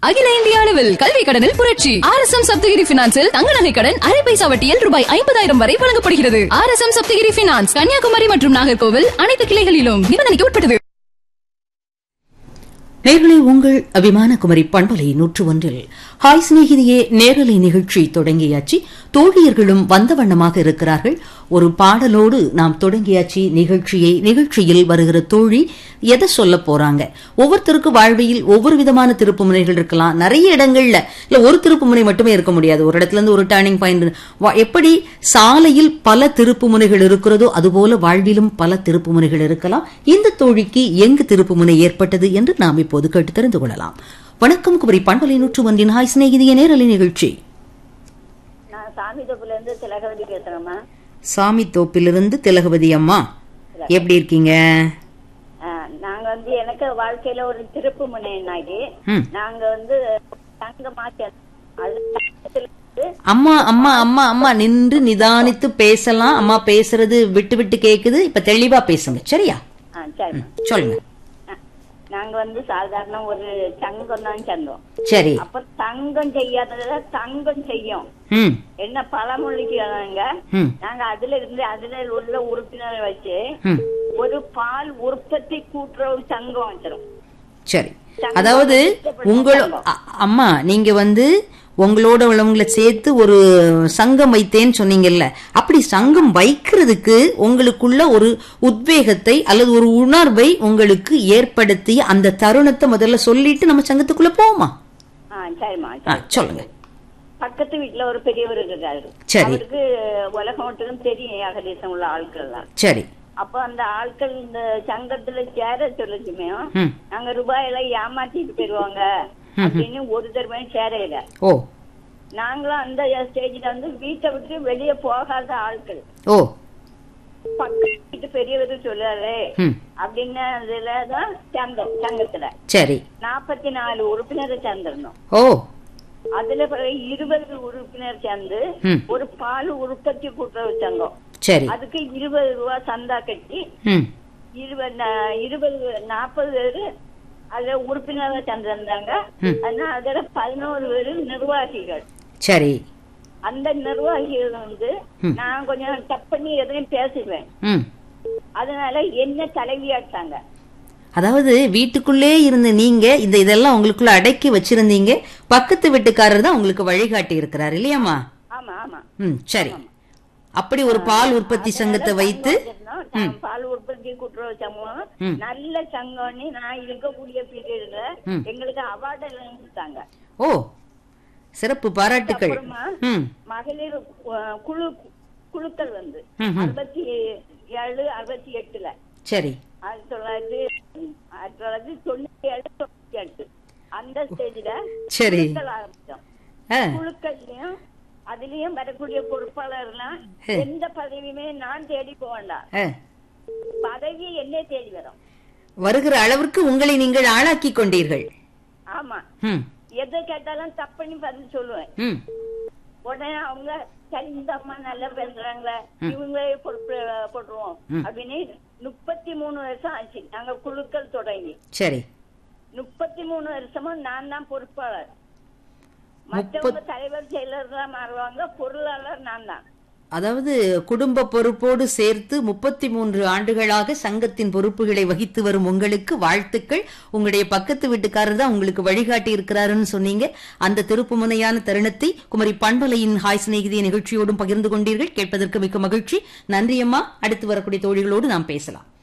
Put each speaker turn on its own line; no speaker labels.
அகில இந்திய அளவில் கல்வி கடனில் புரட்சி ஆர் எஸ் எம் சப்தகிரி பினான்சில் தங்க நகை கடன் அரை பைசா வட்டியில் ரூபாய் ஐம்பதாயிரம் வரை வழங்கப்படுகிறது R S M Saptagiri finance Kanyakumari மற்றும் நாகர்கோவில் அனைத்து கிளைகளிலும் நிபந்தனைக்கு உட்பட்டது
நேர்களை உங்கள் அபிமான குமரி பண்பலை நூற்று ஒன்றில் ஹாய் சிநேகிதியே நேரலை நிகழ்ச்சி தொடங்கியாச்சு தோழியர்களும் வந்த வண்ணமாக இருக்கிறார்கள் ஒரு பாடலோடு நாம் தொடங்கியாச்சு நிகழ்ச்சியை நிகழ்ச்சியில் வருகிற தோழி எதை சொல்ல போறாங்க ஒவ்வொருத்தருக்கு வாழ்வில் ஒவ்வொரு விதமான திருப்பு முனைகள் இருக்கலாம் நிறைய இடங்கள்ல இல்ல ஒரு திருப்பு முனை மட்டுமே இருக்க முடியாது ஒரு இடத்துல இருந்து ஒரு டேர்னிங் பாயிண்ட் எப்படி சாலையில் பல திருப்பு முனைகள் இருக்கிறதோ அதுபோல வாழ்விலும் பல திருப்பு முனைகள் இருக்கலாம் இந்த தோழிக்கு எங்கு திருப்பு முனை ஏற்பட்டது என்று நாம் இப்போது கேட்டு தெரிந்து கொள்ளலாம் வணக்கம் குமரி பண்பலை நூற்று ஒன்றின் ஹாய் சிநேகிதிய நேரலை நிகழ்ச்சி
நான் சாமி தொப்புல இருந்து திலகவதி பேசுறேம்மா
சாமி தோப்பிலிருந்து திலகவதி அம்மா எப்படி இருக்கீங்க
ஆ, நாங்க வந்து எனக்கு வாழ்க்கையில ஒரு திருப்பு முனைனாகி
ம்.
நாங்க வந்து தங்கமா சேர்ந்தோம். அது தங்கத்துல இருந்து
அம்மா அம்மா அம்மா அம்மா நின்று நிதானித்து பேசலாம் அம்மா பேசுறது விட்டு விட்டு கேக்குது இப்ப தெளிவா பேசுங்க சரியா
ஆ, சரிம்மா
சொல்லுங்க
ஆ, நாங்க வந்து சாதாரண ஒரு தங்கம் தான் சேர்ந்தோம்
சரி
அப்ப தங்கம் செய்யாதத தங்கம் செய்யும்
ம்
என்ன பழமொழிக்கு
ம்
நாங்க அதுல இருந்து அதுல உள்ள உறுப்பினரை வச்சு
ம்
ஒரு பால் உற்பத்தி கூட்டுற ஒரு சங்கம் வச்சிரும்
சரி அதாவது உங்கள அ- அம்மா நீங்க வந்து உங்களோட உள்ளவங்களை சேர்த்து ஒரு சங்கம் வைத்தேன்னு சொன்னீங்கல்ல அப்படி சங்கம் வைக்கிறதுக்கு உங்களுக்குள்ள ஒரு உத்வேகத்தை அல்லது ஒரு உணர்வை உங்களுக்கு ஏற்படுத்திய அந்த தருணத்தை முதல்ல சொல்லிட்டு நம்ம சங்கத்துக்குள்ள போவோமா
ஆ சரிம்மா
ஆ, சொல்லுங்க
பக்கத்து வீட்டுல ஒரு பெரியவர் இருக்காரு
சரி.
அவருக்கு உலகம் மட்டும் தெரியும் ஏகதேசம் உள்ள ஆட்கள் எல்லாம்
சரி
அப்ப அந்த ஆட்கள் இந்த சங்கத்துல சேர சொல்லுச்சுமே
ம்
நாங்க ரூபாய் எல்லாம் ஏமாத்திட்டு போயிருவாங்க அப்படின்னு ஒரு தடவை சேரையில
ஓ
நாங்களும் அந்த ஸ்டேஜ்ல வந்து வீட்டை விட்டு வெளியே போகாத ஆட்கள்
ஓ
பக்கத்து வீட்டு பெரியவர் சொல்லாரு
ம்
அப்படின்னு இதுலதான் சேர்ந்தோம் சங்கத்துல
சரி
நாற்பத்தி நாலு உறுப்பினரை சேர்ந்திருந்தோம்
ஓ
அதுல பிறகு இருபது உறுப்பினர் சேர்ந்து
ம்
ஒரு பால் உற்பத்தி கூட்டுறவு சங்கம்
சரி
அதுக்கு இருபது ரூபா சந்தா கட்டி
ம்
இருபது நா- இருபது நாற்பது பேரு அதுல உறுப்பினராக சேர்ந்திருந்தாங்க
ம்.
ஆனா அதுல பதினோரு பேரு நிர்வாகிகள்
சரி
அந்த நிர்வாகிகள் வந்து
ம்.
நான் கொஞ்சம் டப் பண்ணி எதையும் பேசுவேன்
ம்
அதனால என்ன தலைவியாட்டாங்க
அதாவது வீட்டுக்குள்ளே இருந்த நீங்க இந்த இதெல்லாம் உங்களுக்குள்ள அடக்கி வச்சிருந்தீங்க பக்கத்து வீட்டுக்காரர் தான் உங்களுக்கு வழிகாட்டி இருக்கிறார் இல்லையாம்மா
ஆமா ஆமா
ம் சரி அப்படி ஒரு பால் உற்பத்தி சங்கத்தை வைத்து
வச்சிருந்தோம். நான் பால் உற்பத்தி கூட்டுறவு சங்கம்
ம்.
நல்ல சங்கம்னு நான் இருக்கக்கூடிய பீரியட்ல
ம்.
எங்களுக்கு அவார்டு எல்லாம் கொடுத்தாங்க
ஓ சிறப்பு பாராட்டுக்கள்
அப்புறமா
ம்
மகளிர் அஹ், குழு குழுக்கள் வந்து
ம், ம்.
அறுபத்தி ஏழு அறுபத்தி எட்டுல
சரி
ஆயிரத்தி தொள்ளாயிரத்தி ஆயிரத்தி தொள்ளாயிரத்தி தொண்ணூத்தி ஏழு தொண்ணூத்தி எட்டு அந்த ஸ்டேஜ்ல
சரி
குழுக்கள் ஆரம்பிச்சோம்
ஆ
குழுக்கள்லயும் அதுலயும் வரக்கூடிய பொறுப்பாளர்லாம்
ஹே.
எந்த பதவியுமே நான் தேடி போக வேண்டாம்
ஆ.
பதவி என்னே தேடி வரும்
வருகிற அளவிற்கு உங்களை நீங்கள் ஆளாக்கி கொண்டீர்கள்
ஆமா
ம்
எதை கேட்டாலும் தப்புன்னு பதில் சொல்லுவேன்
ம்
உடனே அவங்க சரி இந்த அம்மா நல்லா பேசுறாங்களே இவங்களே பொறுப்பு போட்டுருவோம்
ம்.
அப்படின்னு முப்பத்தி மூணு வருஷம் ஆச்சு நாங்க குழுக்கள் தொடங்கி
சரி
முப்பத்தி மூணு வருஷமும் நான் தான் பொறுப்பாளர் மற்றவங்க தலைவர் செயலர் தான் மாறுவாங்க பொருளாளர் நான் தான்
அதாவது குடும்ப பொறுப்போடு சேர்த்து முப்பத்தி மூன்று ஆண்டுகளாக சங்கத்தின் பொறுப்புகளை வகித்து வரும் உங்களுக்கு வாழ்த்துக்கள் உங்களுடைய பக்கத்து வீட்டுக்காரர் தான் உங்களுக்கு வழிகாட்டி இருக்கிறாருன்னு சொன்னீங்க அந்த திருப்புமுனையான தருணத்தை குமரி பண்பலையின் ஹாய் சிநேகிதிய நிகழ்ச்சியோடும் பகிர்ந்து கொண்டீர்கள் கேட்பதற்கு மிக்க மகிழ்ச்சி நன்றி அம்மா அடுத்து வரக்கூடிய தோழிகளோடு நாம் பேசலாம்